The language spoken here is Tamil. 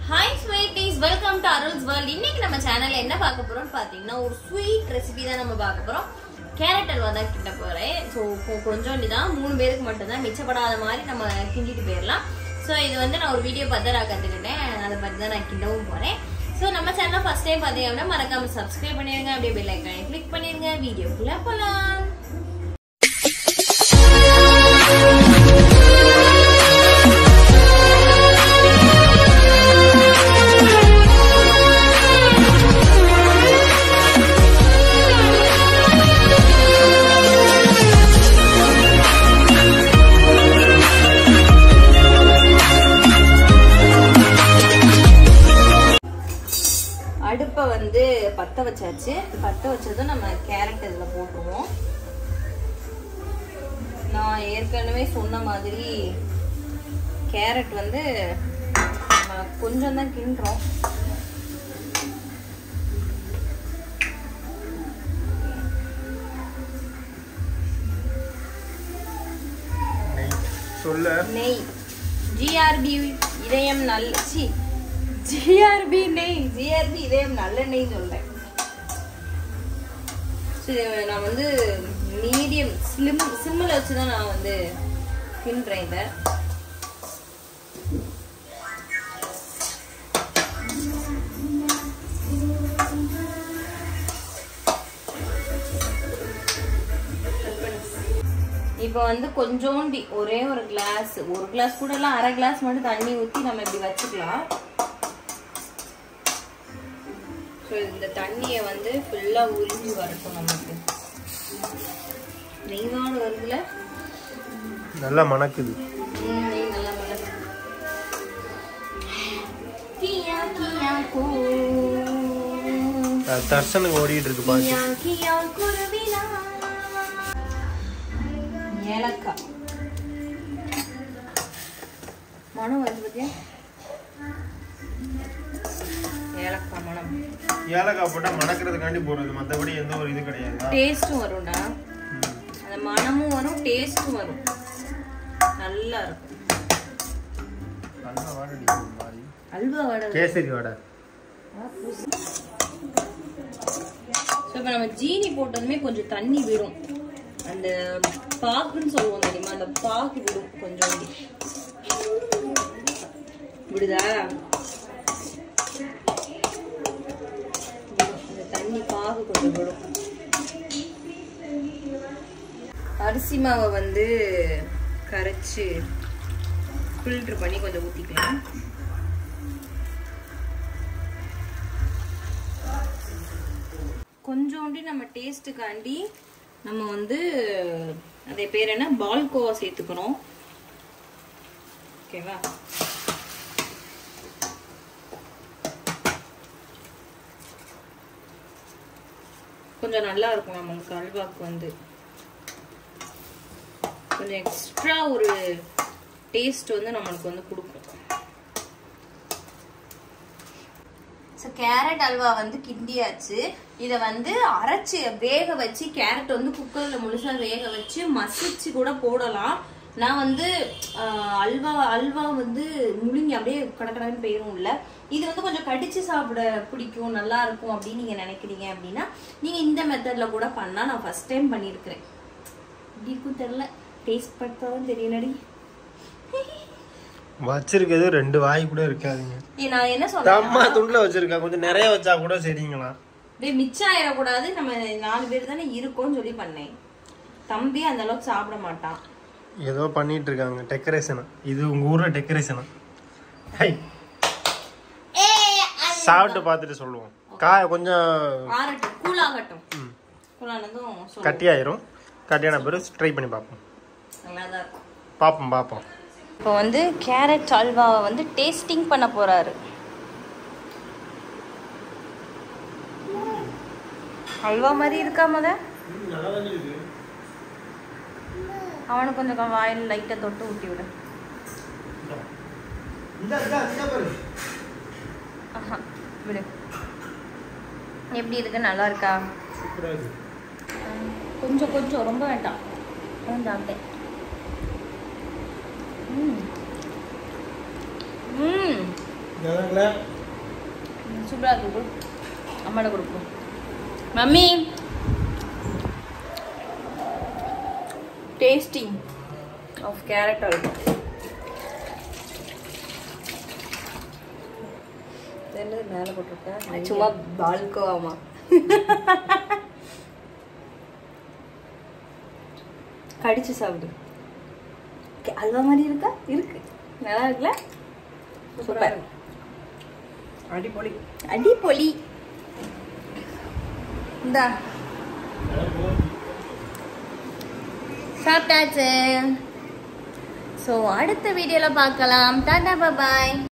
Hi sweeties welcome to Arul's world இன்னைக்கு நம்ம சேனல்ல என்ன பார்க்க போறோம்னு பாத்தீங்கன்னா ஒரு ஸ்வீட் ரெசிபி தான் நம்ம பார்க்க போறோம் கேரட் அல்வா தான் கிட்ட போறேன் ஸோ கொஞ்சோண்டி தான் மூணு பேருக்கு மட்டும்தான் மிச்சப்படாத மாதிரி நம்ம கிண்டிட்டு போயிடலாம் ஸோ இது வந்து நான் ஒரு வீடியோ பார்த்து நான் கத்துக்கிட்டேன் அதை பத்தி தான் நான் கிண்டவும் போறேன் ஸோ நம்ம சேனல் ஃபர்ஸ்ட் டைம் பார்த்தீங்கன்னா மறக்காம சப்ஸ்கிரைப் பண்ணிருங்க அப்படியே பெல் ஐக்கானை கிளிக் பண்ணிருங்க வீடியோக்குள்ள போலாம் அடுப்பை வந்து பத்த வச்சாச்சு பத்த வச்சதும் நம்ம கேரட் இதில் போட்டுருவோம் நான் ஏற்கனவே சொன்ன மாதிரி கேரட் வந்து நம்ம கொஞ்சம் தான் கிண்டுறோம் சொல்லு நெய் ஜிஆர்பி இதயம் நல்ல சி ஜிஆர்பி நெய் ஜிஆர்பி இதயம் நல்ல நெய் சொல்றேன் சரி, நான் வந்து மீடியம் ஸ்லிம் சிம்மில் வச்சு தான் நான் வந்து கிண்டுறேன் இதை இப்போ வந்து கொஞ்சோண்டி ஒரே ஒரு கிளாஸ் ஒரு கிளாஸ் கூட இல்லை அரை கிளாஸ் மட்டும் தண்ணி ஊற்றி நம்ம இப்படி வச்சுக்கலாம் ஸோ இந்த தண்ணியை வந்து ஃபுல்லாக உறிஞ்சி வரட்டும் நமக்கு நெய்வாடு வருதுல நல்லா மணக்குது ம், நெய் நல்லா மணக்குது. கியா, கியா, கூ. அது தர்சனுக்கு ஓடிட்டு இருக்கு பாட்டு கியா, கியா, குருவிலா. ஏலக்காய் மனம் வருது பத்தியா ஏலக்காய் மனம் ஏலக்காய் போட்டா மணக்கிறதுக்காண்டி போடுறது மற்றபடி எந்த ஒரு இது கிடையாது டேஸ்ட்டும் வரும்டா அந்த மனமும் வரும் டேஸ்ட்டும் வரும் நல்லா இருக்கும் நல்லா வாடடி ஒரு மாதிரி. அல்வா வடை கேசரி வாடை ஸோ இப்போ நம்ம ஜீனி போட்டதுமே கொஞ்சம் தண்ணி விடும் அந்த பாக்குன்னு சொல்லுவோம் தெரியுமா அந்த பாக்கு விடும் கொஞ்சம் விடுதா அந்த தண்ணி பாகு கொஞ்சம் விடும் அரிசி மாவை வந்து கரைச்சு ஃபில்டர் பண்ணி கொஞ்சம் ஊற்றிக்கலாம் கொஞ்சோண்டி நம்ம டேஸ்ட்டுக்காண்டி நம்ம வந்து அதே பேர் என்ன பால்கோவா சேர்த்துக்கிறோம் ஓகேவா கொஞ்சம் நல்லா இருக்கும் நம்மளுக்கு அல்வாக்கு வந்து கொஞ்சம் எக்ஸ்ட்ரா ஒரு டேஸ்ட் வந்து நம்மளுக்கு வந்து கொடுக்கும் ஸோ கேரட் அல்வா வந்து கிண்டியாச்சு இதை வந்து அரைச்சி வேக வச்சு கேரட் வந்து குக்கரில் முழுசா வேக வச்சு மசிச்சு கூட போடலாம் நான் வந்து ஆஹ், அல்வா அல்வா வந்து முழுங்கி அப்படியே கடற்கடன்னு போயிரும் இல்ல இது வந்து கொஞ்சம் கடிச்சு சாப்பிட பிடிக்கும் நல்லா இருக்கும் அப்படின்னு நீங்க நினைக்கிறீங்க அப்படின்னா நீங்க இந்த மெத்தட்ல கூட பண்ணா நான் ஃபர்ஸ்ட் டைம் பண்ணியிருக்கிறேன் இப்படி இருக்கும் தெரியல டேஸ்ட் பார்த்ததான் தெரியலடி வச்சிருக்கிறது ரெண்டு வாய் கூட இருக்காதுங்க ஏய், நான் என்ன சொல்றேன் தம்மா துண்டுல வச்சிருக்கா கொஞ்சம் நிறைய வச்சா கூட சரிங்களா டேய் மிச்சம் ஆயிடக்கூடாது நம்ம நாலு பேர் தானே இருக்கோம்னு சொல்லி பண்ணேன் தம்பி அந்த அளவுக்கு சாப்பிட மாட்டான் ஏதோ பண்ணிட்டு இருக்காங்க டெக்கரேஷன் இது உங்க ஊர்ல டெக்கரேஷன் சாப்பிட்டு பார்த்துட்டு சொல்லுவோம் காய கொஞ்சம் ஆறட்டும் கூலாகட்டும் கூலானதும் சொல்லுவோம் கட்டியாயிரும் கட்டியான பிறகு ட்ரை பண்ணி பார்ப்போம் நல்லா தான் இருக்கும் பார்ப்போம் பார்ப்போம் இப்போ வந்து கேரட் அல்வாவை வந்து டேஸ்டிங் பண்ண போறாரு அல்வா மாதிரி இருக்கா முத அவனுக்கு கொஞ்சம் வாயில் லைட்டா தொட்டு ஊட்டி விடு ஆஹா, விடு எப்படி இருக்கு நல்லா இருக்கா கொஞ்சம் கொஞ்சம் ரொம்ப வேண்டாம் கொஞ்சம் சாப்பிட்டேன் ம் ம் நல்லா சூப்பராக இருக்கு கொடு. அம்மாட்ட கொடுப்போம் mummy tasting of carrot halwa என்னது மேலே போட்டிருக்கேன் சும்மா பால்கோவாமா கடிச்சு சாப்பிடு Okay, அல்வா மாதிரி இருக்கா இருக்கு நல்லா இருக்குல்ல சூப்பர் அடிப்பொலி அடி பொலி இந்தா சாப்பிட்டாச்சு ஸோ அடுத்த வீடியோவில் பார்க்கலாம் டாடா பாய்